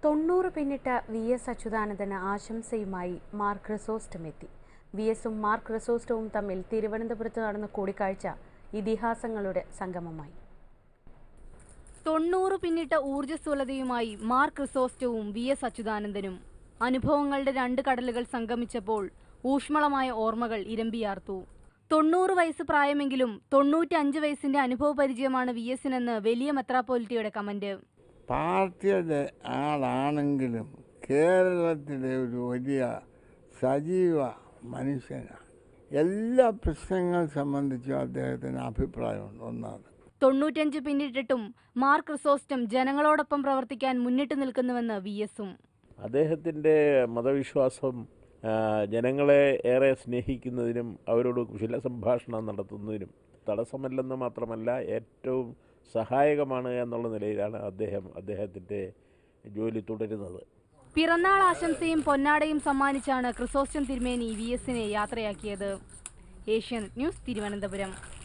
തൊണ്ണൂറ് പിന്നിട്ട വി എസ് അച്യുതാനന്ദന് ആശംസയുമായി മാർക്ക് ക്രിസോസ്റ്റം എത്തി വി എസും മാർക്ക് ക്രിസോസ്റ്റവും തമ്മിൽ തിരുവനന്തപുരത്ത് നടന്ന കൂടിക്കാഴ്ച ഇതിഹാസങ്ങളുടെ സംഗമമായി തൊണ്ണൂറ് പിന്നിട്ട ഊർജ്ജസ്വലതയുമായി മാർ ക്രിസോസ്റ്റവും വി എസ് അച്യുതാനന്ദനും അനുഭവങ്ങളുടെ രണ്ട് കടലുകൾ സംഗമിച്ചപ്പോൾ ഊഷ്മളമായ ഓർമ്മകൾ ഇരമ്പിയാർത്തു തൊണ്ണൂറ് വയസ്സ് പ്രായമെങ്കിലും തൊണ്ണൂറ്റഞ്ച് വയസ്സിന്റെ അനുഭവ പരിചയമാണ് വി എസിനെന്ന് വലിയ മെത്രാപ്പോലിറ്റിയുടെ കമന്റ് പാർട്ടിയുടെ ആളാണെങ്കിലും കേരളത്തിലെ ഒരു വലിയ സജീവ മനുഷ്യനാണ് എല്ലാ പ്രശ്നങ്ങൾ സംബന്ധിച്ചും അദ്ദേഹത്തിന് അഭിപ്രായമുണ്ട് ഒന്നാമത് തൊണ്ണൂറ്റഞ്ച് പിന്നിട്ടിട്ടും മാർ ക്രിസോസ്റ്റം ജനങ്ങളോടൊപ്പം പ്രവർത്തിക്കാൻ മുന്നിട്ട് നിൽക്കുന്നുവെന്ന് വി എസും അദ്ദേഹത്തിൻ്റെ മതവിശ്വാസം ആ, ജനങ്ങളെ ഏറെ സ്നേഹിക്കുന്നതിനും അവരോട് കുശല സംഭാഷണം നടത്തുന്നതിനും തടസ്സമല്ലെന്ന് മാത്രമല്ല ഏറ്റവും സഹായകമാണ് എന്നുള്ള നിലയിലാണ് അദ്ദേഹം അദ്ദേഹത്തിൻ്റെ ജോലി തുടരുന്നത് പിറന്നാൾ ആശംസയും പൊന്നാടയും സമ്മാനിച്ചാണ് ക്രിസോസ്റ്റം തിരുമേനി വി എസിനെ യാത്രയാക്കിയത് ഏഷ്യൻ ന്യൂസ് തിരുവനന്തപുരം